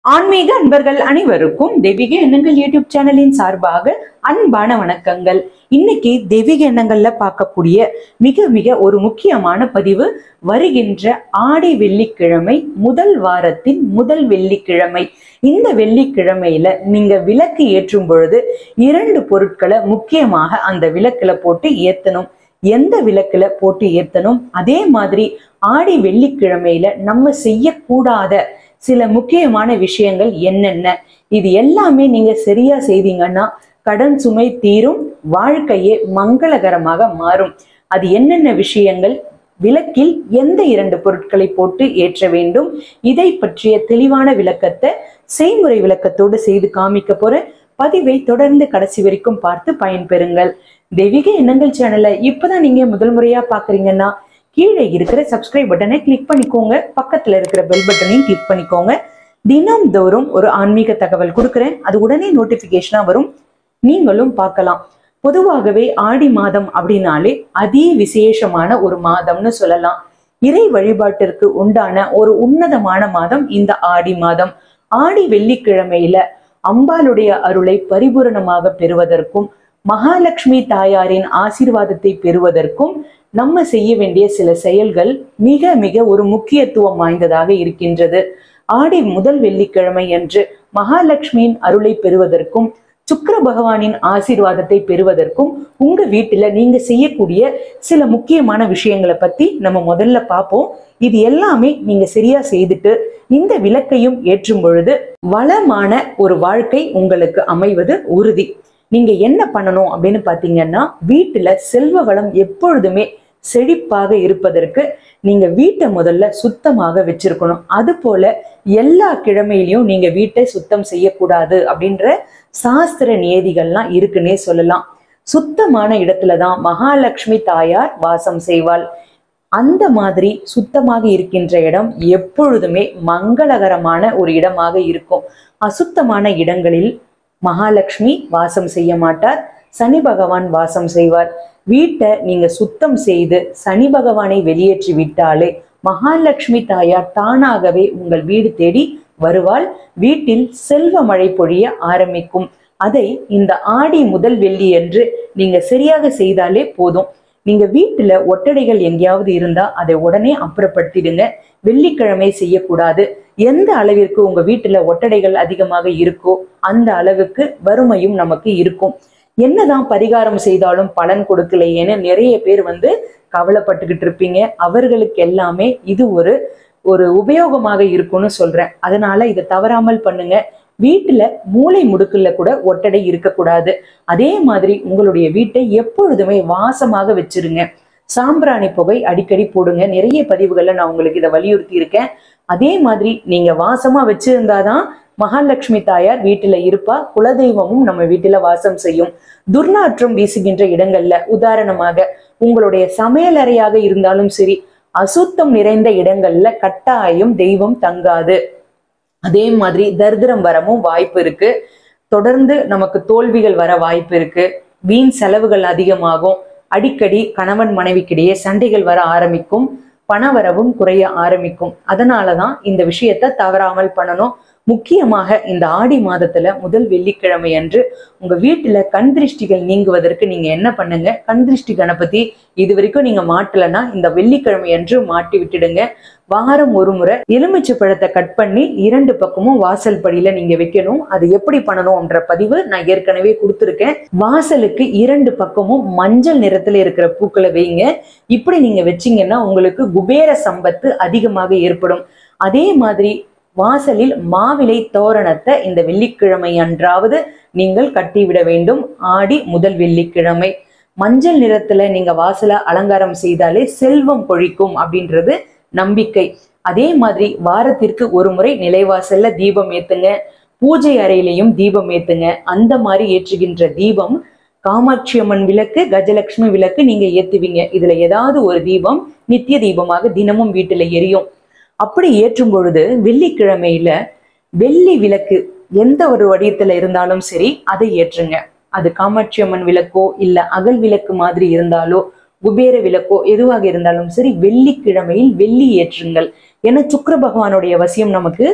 ஆன்மீக அன்பர்கள் அனைவருக்கும் தெய்வீக எண்ணங்கள் யூடியூப் சேனலின் சார்பாக அன்பான வணக்கங்கள் இன்னைக்கு தெய்வீக எண்ணங்கள்ல பார்க்கக்கூடிய மிக மிக ஒரு முக்கியமான பதிவு வருகின்ற ஆடி வெள்ளிக்கிழமை முதல் வாரத்தின் முதல் வெள்ளிக்கிழமை இந்த வெள்ளிக்கிழமையில நீங்க விளக்கு ஏற்றும் பொழுது இரண்டு பொருட்களை முக்கியமாக அந்த விளக்குல போட்டு ஏத்தணும் எந்த விளக்குல போட்டு ஏத்தணும் அதே மாதிரி ஆடி வெள்ளிக்கிழமையில நம்ம செய்யக்கூடாத சில முக்கியமான விஷயங்கள் என்னென்ன இது எல்லாமே நீங்க சரியா செய்தீங்கன்னா கடன் சுமை தீரும் வாழ்க்கையே மங்களகரமாக மாறும் அது என்னென்ன விஷயங்கள் விளக்கில் எந்த இரண்டு பொருட்களை போட்டு ஏற்ற வேண்டும் இதை பற்றிய தெளிவான விளக்கத்தை செய்முறை விளக்கத்தோடு செய்து காமிக்க போற பதிவை தொடர்ந்து கடைசி வரைக்கும் பார்த்து பயன்பெறுங்கள் தெய்வீக எண்ணங்கள் சேனலை இப்பதான் நீங்க முதல் முறையா பாக்குறீங்கன்னா கீழே இருக்கிற சப்ஸ்கிரைப் பட்டனை கிளிக் பண்ணிக்கோங்க பக்கத்துல இருக்கிற பெல் பட்டனையும் கிளிக் பண்ணிக்கோங்க தினம்தோறும் ஒரு ஆன்மீக தகவல் கொடுக்குறேன் அது உடனே நோட்டிபிகேஷனா வரும் நீங்களும் பார்க்கலாம் பொதுவாகவே ஆடி மாதம் அப்படின்னாலே அதி விசேஷமான ஒரு மாதம்னு சொல்லலாம் இறை வழிபாட்டிற்கு உண்டான ஒரு உன்னதமான மாதம் இந்த ஆடி மாதம் ஆடி வெள்ளிக்கிழமையில அம்பாளுடைய அருளை பரிபூரணமாக பெறுவதற்கும் மகாலட்சுமி தாயாரின் ஆசீர்வாதத்தை பெறுவதற்கும் நம்ம செய்ய வேண்டிய சில செயல்கள் மிக மிக ஒரு முக்கியத்துவம் வாய்ந்ததாக இருக்கின்றது ஆடி முதல் வெள்ளிக்கிழமை அன்று மகாலட்சுமியின் அருளை பெறுவதற்கும் சுக்கிர பகவானின் ஆசீர்வாதத்தை பெறுவதற்கும் உங்க வீட்டுல நீங்க செய்யக்கூடிய சில முக்கியமான விஷயங்களை பத்தி நம்ம முதல்ல பார்ப்போம் இது எல்லாமே நீங்க சரியா செய்துட்டு இந்த விளக்கையும் ஏற்றும் பொழுது வளமான ஒரு வாழ்க்கை உங்களுக்கு அமைவது உறுதி நீங்க என்ன பண்ணணும் அப்படின்னு பாத்தீங்கன்னா வீட்டுல செல்வ வளம் எப்பொழுதுமே செழிப்பாக இருப்பதற்கு நீங்க வீட்டை முதல்ல சுத்தமாக வச்சிருக்கணும் அது போல எல்லா கிழமையிலையும் நீங்க வீட்டை சுத்தம் செய்யக்கூடாது அப்படின்ற சாஸ்திர நியதிகள்லாம் இருக்குன்னே சொல்லலாம் சுத்தமான இடத்துலதான் மகாலட்சுமி தாயார் வாசம் செய்வாள் அந்த மாதிரி சுத்தமாக இருக்கின்ற இடம் எப்பொழுதுமே மங்களகரமான ஒரு இடமாக இருக்கும் அசுத்தமான இடங்களில் மகாலட்சுமி வாசம் செய்ய மாட்டார் சனி பகவான் வாசம் செய்வார் வீட்டை நீங்க சுத்தம் செய்து சனி பகவானை வெளியேற்றி விட்டாலே மகாலட்சுமி தாயார் தானாகவே உங்கள் வீடு தேடி வருவாள் வீட்டில் செல்வ மழை பொழிய ஆரம்பிக்கும் அதை இந்த ஆடி முதல் வெள்ளி என்று நீங்க சரியாக செய்தாலே போதும் நீங்க வீட்டுல ஒட்டடைகள் எங்கேயாவது இருந்தா அதை உடனே அப்புறப்படுத்திடுங்க வெள்ளிக்கிழமை செய்யக்கூடாது எந்த அளவிற்கு உங்க வீட்டுல ஒட்டடைகள் அதிகமாக இருக்கோ அந்த அளவுக்கு வறுமையும் நமக்கு இருக்கும் என்னதான் பரிகாரம் செய்தாலும் பலன் கொடுக்கலையேன்னு நிறைய பேர் வந்து கவலைப்பட்டுக்கிட்டு இருப்பீங்க அவர்களுக்கு எல்லாமே இது ஒரு ஒரு உபயோகமாக இருக்கும்னு சொல்றேன் அதனால இதை தவறாமல் பண்ணுங்க வீட்டுல மூளை முடுக்குல கூட ஒட்டடை இருக்கக்கூடாது அதே மாதிரி உங்களுடைய வீட்டை எப்பொழுதுமே வாசமாக வச்சிருங்க சாம்பிராணி புகை அடிக்கடி போடுங்க நிறைய பதிவுகள்ல நான் உங்களுக்கு இதை வலியுறுத்தி இருக்கேன் அதே மாதிரி நீங்க வாசமா வச்சிருந்தாதான் மகாலட்சுமி தாயார் வீட்டுல இருப்பா குலதெய்வமும் நம்ம வீட்டுல வாசம் செய்யும் துர்நாற்றம் வீசுகின்ற இடங்கள்ல உதாரணமாக உங்களுடைய சமையல் அறையாக இருந்தாலும் சரி அசுத்தம் நிறைந்த இடங்கள்ல கட்டாயம் தெய்வம் தங்காது அதே மாதிரி தரித்திரம் வரவும் வாய்ப்பு இருக்கு தொடர்ந்து நமக்கு தோல்விகள் வர வாய்ப்பு இருக்கு வீண் செலவுகள் அதிகமாகும் அடிக்கடி கணவன் மனைவிக்கிடையே சண்டைகள் வர ஆரம்பிக்கும் பணவரவும் குறைய ஆரம்பிக்கும் அதனாலதான் இந்த விஷயத்த தவறாமல் பண்ணணும் முக்கியமாக இந்த ஆடி மாதத்துல முதல் வெள்ளிக்கிழமை அன்று உங்க வீட்டுல கண் திருஷ்டிகள் நீங்குவதற்கு நீங்க என்ன பண்ணுங்க கண் திருஷ்டி கணபதி இது வரைக்கும் நீங்க மாட்டலன்னா இந்த வெள்ளிக்கிழமை அன்று மாட்டி விட்டுடுங்க வாரம் ஒரு முறை எலுமிச்சை பழத்தை கட் பண்ணி இரண்டு பக்கமும் வாசல் படியில நீங்க வைக்கணும் அது எப்படி பண்ணணும்ன்ற பதிவு நான் ஏற்கனவே கொடுத்துருக்கேன் வாசலுக்கு இரண்டு பக்கமும் மஞ்சள் நிறத்துல இருக்கிற பூக்களை வைங்க இப்படி நீங்க வச்சீங்கன்னா உங்களுக்கு குபேர சம்பத்து அதிகமாக ஏற்படும் அதே மாதிரி வாசலில் மாவிலை தோரணத்தை இந்த வெள்ளிக்கிழமை அன்றாவது நீங்கள் கட்டிவிட வேண்டும் ஆடி முதல் வெள்ளிக்கிழமை மஞ்சள் நிறத்துல நீங்க வாசல அலங்காரம் செய்தாலே செல்வம் கொழிக்கும் அப்படின்றது நம்பிக்கை அதே மாதிரி வாரத்திற்கு ஒரு முறை நிலைவாசல்ல தீபம் ஏத்துங்க பூஜை அறையிலையும் தீபம் ஏத்துங்க அந்த மாதிரி ஏற்றுகின்ற தீபம் காமாட்சி அம்மன் விளக்கு கஜலட்சுமி விளக்கு நீங்க ஏத்துவீங்க இதுல ஏதாவது ஒரு தீபம் நித்திய தீபமாக தினமும் வீட்டுல எரியும் அப்படி ஏற்றும் பொழுது வெள்ளிக்கிழமையில வெள்ளி விளக்கு எந்த ஒரு வடிவத்துல இருந்தாலும் சரி அதை ஏற்றுங்க அது காமாட்சி அம்மன் விளக்கோ இல்ல அகல் விளக்கு மாதிரி இருந்தாலோ குபேர விளக்கோ எதுவாக இருந்தாலும் சரி வெள்ளிக்கிழமையில் வெள்ளி ஏற்றுங்கள் ஏன்னா சுக்கிர பகவானுடைய வசியம் நமக்கு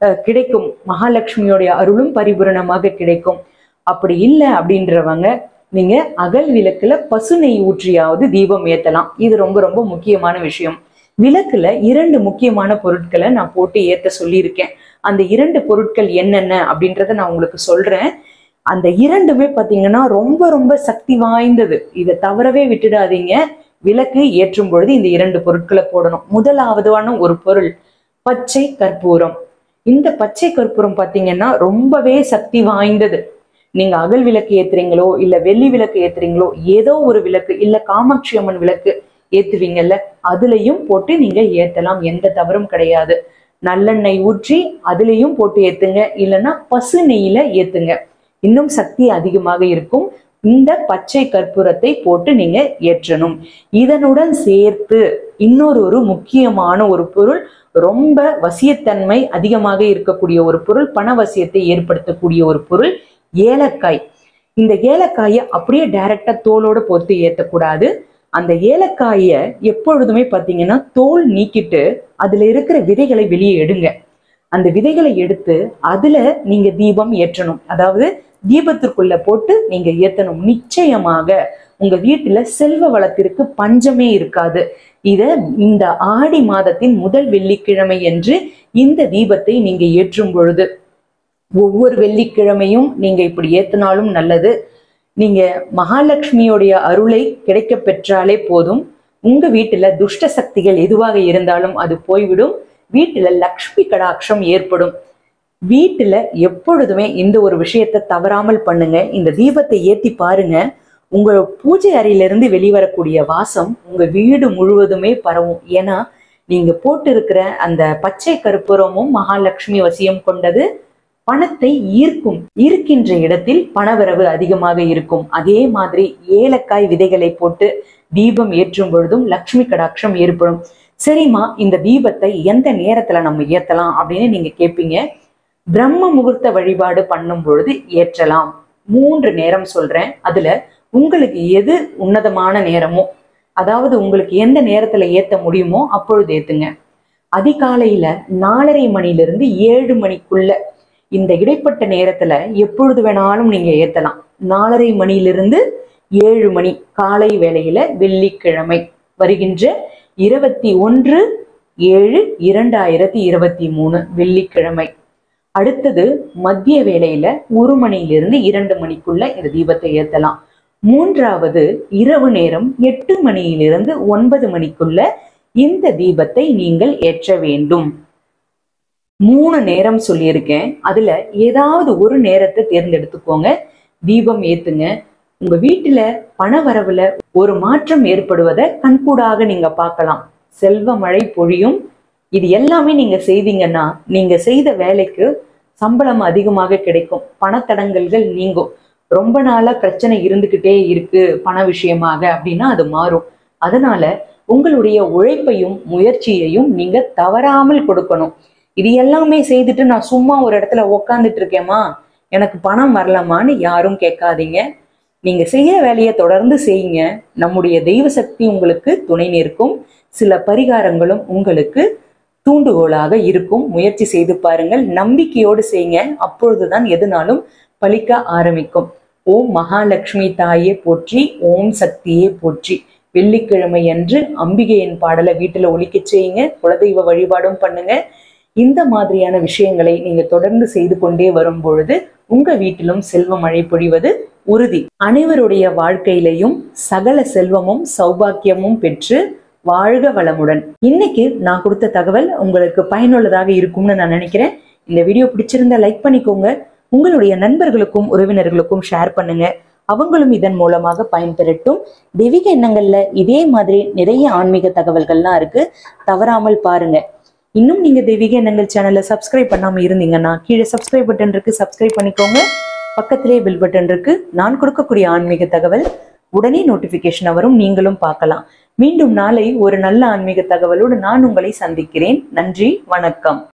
அஹ், கிடைக்கும் மகாலட்சுமியோடைய அருளும் பரிபூரணமாக கிடைக்கும் அப்படி இல்லை அப்படின்றவங்க நீங்க அகல் விளக்குல பசு நெய் ஊற்றியாவது தீபம் ஏத்தலாம் இது ரொம்ப ரொம்ப முக்கியமான விஷயம் விளக்குல இரண்டு முக்கியமான பொருட்களை நான் போட்டு ஏத்த சொல்லியிருக்கேன் அந்த இரண்டு பொருட்கள் என்னென்ன அப்படின்றத நான் உங்களுக்கு சொல்றேன் அந்த இரண்டுமே பாத்தீங்கன்னா ரொம்ப ரொம்ப சக்தி வாய்ந்தது இதை தவறவே விட்டுடாதீங்க விளக்கு ஏற்றும் பொழுது இந்த இரண்டு பொருட்களை போடணும் முதலாவதான ஒரு பொருள் பச்சை கற்பூரம் இந்த பச்சை கற்பூரம் பாத்தீங்கன்னா ரொம்பவே சக்தி வாய்ந்தது நீங்க அகல் விளக்கு ஏத்துறீங்களோ இல்ல வெள்ளி விளக்கு ஏத்துறீங்களோ ஏதோ ஒரு விளக்கு இல்ல காமாட்சி அம்மன் விளக்கு ஏத்துவீங்கல்ல அதுலயும் போட்டு நீங்க ஏத்தலாம் எந்த தவறும் கிடையாது நல்லெண்ணெய் ஊற்றி அதுலயும் போட்டு ஏத்துங்க இல்லைன்னா பசு நெய்யில ஏத்துங்க இன்னும் சக்தி அதிகமாக இருக்கும் இந்த பச்சை கற்பூரத்தை போட்டு நீங்க ஏற்றணும் இதனுடன் சேர்த்து இன்னொரு ஒரு முக்கியமான ஒரு பொருள் ரொம்ப வசியத்தன்மை அதிகமாக இருக்கக்கூடிய ஒரு பொருள் பணவசியத்தை ஏற்படுத்தக்கூடிய ஒரு பொருள் ஏலக்காய் இந்த ஏலக்காயை அப்படியே டைரக்டா தோலோட போட்டு ஏத்தக்கூடாது அந்த ஏலக்காயை எப்பொழுதுமே பார்த்தீங்கன்னா தோல் நீக்கிட்டு அதுல இருக்கிற விதைகளை வெளியே எடுங்க அந்த விதைகளை எடுத்து அதுல நீங்க தீபம் ஏற்றணும் அதாவது தீபத்திற்குள்ள போட்டு நீங்க ஏத்தணும் நிச்சயமாக உங்க வீட்டுல செல்வ வளத்திற்கு பஞ்சமே இருக்காது இத இந்த ஆடி மாதத்தின் முதல் வெள்ளிக்கிழமை என்று இந்த தீபத்தை நீங்க ஏற்றும் பொழுது ஒவ்வொரு வெள்ளிக்கிழமையும் நீங்க இப்படி ஏத்தினாலும் நல்லது நீங்க மகாலட்சுமியோடைய அருளை கிடைக்க பெற்றாலே போதும் உங்க வீட்டுல துஷ்ட சக்திகள் எதுவாக இருந்தாலும் அது போய்விடும் வீட்டுல லக்ஷ்மி கடாட்சம் ஏற்படும் வீட்டுல எப்பொழுதுமே இந்த ஒரு விஷயத்தை தவறாமல் பண்ணுங்க இந்த தீபத்தை ஏத்தி பாருங்க உங்க பூஜை அறையிலிருந்து வெளிவரக்கூடிய வாசம் உங்க வீடு முழுவதுமே பரவும் ஏன்னா நீங்க போட்டு இருக்கிற அந்த பச்சை கற்பூரமும் மகாலட்சுமி வசியம் கொண்டது பணத்தை ஈர்க்கும் ஈர்க்கின்ற இடத்தில் பணவரவு அதிகமாக இருக்கும் அதே மாதிரி ஏலக்காய் விதைகளை போட்டு தீபம் ஏற்றும் பொழுதும் லக்ஷ்மி கடாட்சம் ஏற்படும் சரிம்மா இந்த தீபத்தை எந்த நேரத்துல நம்ம ஏத்தலாம் அப்படின்னு நீங்க கேட்பீங்க பிரம்ம முகூர்த்த வழிபாடு பண்ணும் பொழுது ஏற்றலாம் மூன்று நேரம் சொல்றேன் அதுல உங்களுக்கு எது உன்னதமான நேரமோ அதாவது உங்களுக்கு எந்த நேரத்துல ஏத்த முடியுமோ அப்பொழுது ஏத்துங்க அதிகாலையில நாலரை மணிலிருந்து ஏழு மணிக்குள்ள இந்த இடைப்பட்ட நேரத்துல எப்பொழுது வேணாலும் நீங்க ஏத்தலாம் நாலரை மணியிலிருந்து ஏழு மணி காலை வேளையில வெள்ளிக்கிழமை வருகின்ற இருபத்தி ஒன்று ஏழு இரண்டாயிரத்தி இருபத்தி மூணு வெள்ளிக்கிழமை அடுத்தது மத்திய வேளையில ஒரு மணியிலிருந்து இரண்டு மணிக்குள்ள இந்த தீபத்தை ஏத்தலாம் மூன்றாவது இரவு நேரம் எட்டு மணியிலிருந்து ஒன்பது மணிக்குள்ள இந்த தீபத்தை நீங்கள் ஏற்ற வேண்டும் மூணு நேரம் சொல்லியிருக்கேன் அதுல ஏதாவது ஒரு நேரத்தை தேர்ந்தெடுத்துக்கோங்க தீபம் ஏத்துங்க உங்க வீட்டுல பண வரவுல ஒரு மாற்றம் ஏற்படுவதை கண்கூடாக நீங்க பார்க்கலாம் செல்வ மழை பொழியும் இது எல்லாமே நீங்க செய்தீங்கன்னா நீங்க செய்த வேலைக்கு சம்பளம் அதிகமாக கிடைக்கும் பணத்தடங்கல்கள் நீங்கும் ரொம்ப நாளா பிரச்சனை இருந்துகிட்டே இருக்கு பண விஷயமாக அப்படின்னா அது மாறும் அதனால உங்களுடைய உழைப்பையும் முயற்சியையும் நீங்க தவறாமல் கொடுக்கணும் இது எல்லாமே செய்துட்டு நான் சும்மா ஒரு இடத்துல உக்காந்துட்டு இருக்கேமா எனக்கு பணம் வரலாமான்னு யாரும் கேட்காதீங்க நீங்க செய்யற வேலையை தொடர்ந்து செய்யுங்க நம்முடைய தெய்வ சக்தி உங்களுக்கு துணை நிற்கும் சில பரிகாரங்களும் உங்களுக்கு தூண்டுகோலாக இருக்கும் முயற்சி செய்து பாருங்கள் நம்பிக்கையோடு செய்யுங்க அப்பொழுதுதான் எதுனாலும் பலிக்க ஆரம்பிக்கும் ஓம் மகாலட்சுமி தாயே போற்றி ஓம் சக்தியே போற்றி வெள்ளிக்கிழமை அன்று அம்பிகையின் பாடலை வீட்டுல ஒலிக்க செய்யுங்க குலதெய்வ வழிபாடும் பண்ணுங்க இந்த மாதிரியான விஷயங்களை நீங்க தொடர்ந்து செய்து கொண்டே வரும் பொழுது உங்க வீட்டிலும் செல்வ மழை பொழிவது உறுதி அனைவருடைய வாழ்க்கையிலையும் சகல செல்வமும் சௌபாக்கியமும் பெற்று வாழ்க வளமுடன் இன்னைக்கு நான் கொடுத்த தகவல் உங்களுக்கு பயனுள்ளதாக இருக்கும்னு நான் நினைக்கிறேன் இந்த வீடியோ பிடிச்சிருந்தா லைக் பண்ணிக்கோங்க உங்களுடைய நண்பர்களுக்கும் உறவினர்களுக்கும் ஷேர் பண்ணுங்க அவங்களும் இதன் மூலமாக பயன்பெறட்டும் தெய்வீக எண்ணங்கள்ல இதே மாதிரி நிறைய ஆன்மீக தகவல்கள்லாம் இருக்கு தவறாமல் பாருங்க இன்னும் நீங்க தெய்வீக எண்ணங்கள் சேனலை சப்ஸ்கிரைப் பண்ணாம இருந்தீங்கன்னா கீழே சப்ஸ்கிரைப் பட்டன் இருக்கு சப்ஸ்கிரைப் பண்ணிக்கோங்க பக்கத்திலே பில் பட்டன் இருக்கு நான் கொடுக்கக்கூடிய ஆன்மீக தகவல் உடனே நோட்டிபிகேஷன் வரும் நீங்களும் பார்க்கலாம் மீண்டும் நாளை ஒரு நல்ல ஆன்மீக தகவலோடு நான் உங்களை சந்திக்கிறேன் நன்றி வணக்கம்